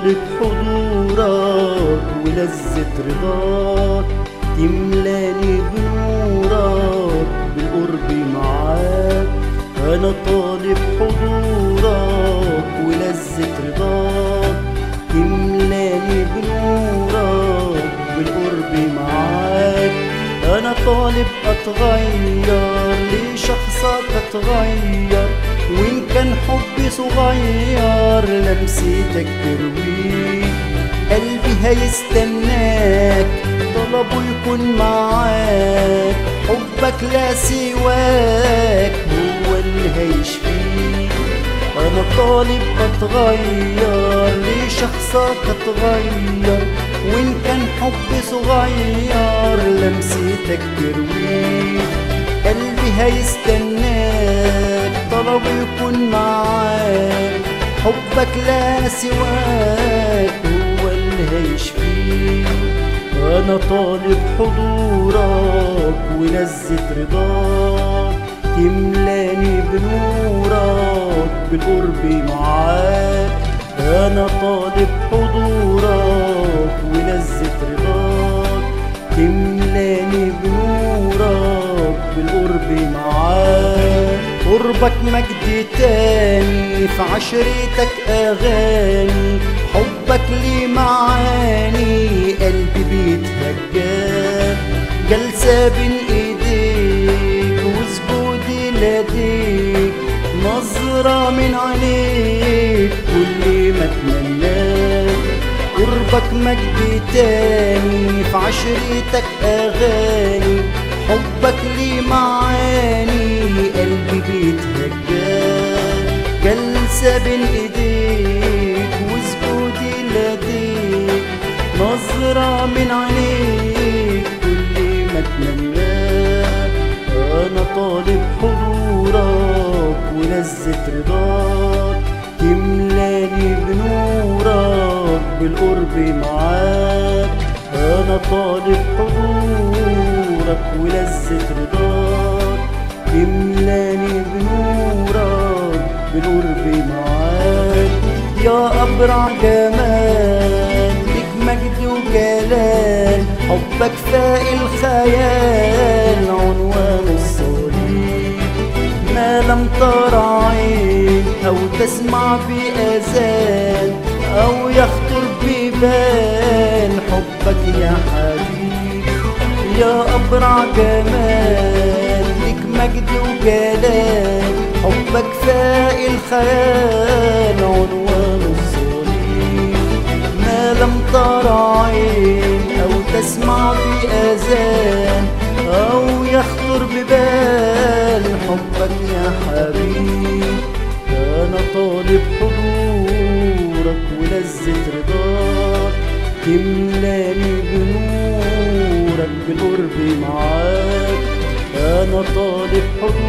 طالب حضورك ولذة رضاك تملاني بنورك بالقرب معاك أنا طالب حضورك ولذة رضاك تملاني بنورك بالقرب معاك أنا طالب أتغير لشخصك أتغير وإن كان حبي صغير لمستك ترويك قلبي هيستناك طلبه يكون معاك حبك لا سواك هو اللي هيشفيك أنا طالب أتغير لشخصك أتغير وإن كان حبي صغير لمستك ترويك قلبي هيستناك طلبه يكون معاك حبك لا سواك هو اللي هيشفيك أنا طالب حضورك ولذة رضاك تملاني بنورك بالقرب معاك أنا طالب حضورك ولذة رضاك تملاني بنورك بالقرب معاك قربك مجد تاني في عشرتك أغاني حبك لي معاني قلبي بيتهجر جلسة بين ايديك وسجودي لديك نظرة من عينيك كل ما اتمناك قربك مجد تاني في عشرتك أغاني حبك لي معاني قلبي بيتهجر جلسة بين ايديك وسجودي لديك نظرة من عينيك كل ما اتمناك انا طالب حضورك ولذة رضاك تملاني بنورك بالقرب معاك انا طالب حضورك ولذة رضاك تملاني بنورك بالقرب معاك يا أبرع جمال لك مجد وجلال حبك فاق الخيال عنوان الصليب ما لم ترى عين أو تسمع بأذان أو يخطر ببال حبك يا حبيبي يا أبرع جمال لك مجد وجلال حبك فاق الخيال عنوان الصليب ما لم ترى عين أو تسمع بأذان أو يخطر ببال حبك يا حبيبي أنا طالب حضورك ولذة رضاك تملاني بنورك بالقرب معاك أنا طالب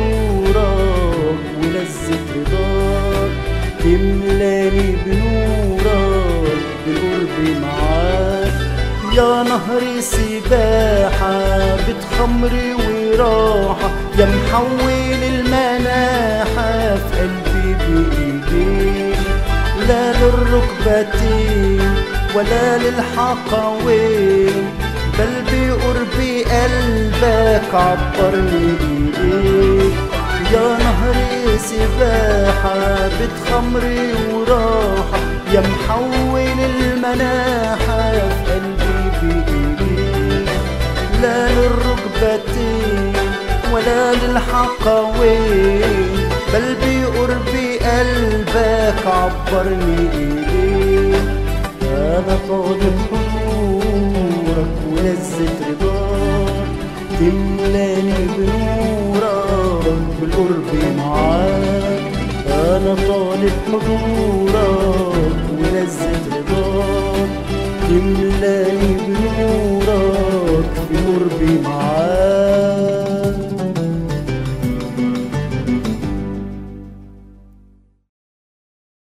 حضورك ولذة رضاك تملاني بنورك بالقرب معاك يا نهر سباحة بتخمري وراحة يا محول المناحة في قلبي بإيديك لا للركبتين ولا للحقوين بل بقرب قلبك عبرني بإيديك يا نهر سباحة بتخمري وراحة يا محول المناحة في قلبي بإيديك لا للركبتين ولا للحقوين بل بقرب قلبك عبرني إيديك أنا طالب حضورك ولذة رضاك تملاني بنورك بالقرب معاك أنا طالب حضورك ولذة رضاك تملاني بنورك في قربي معاك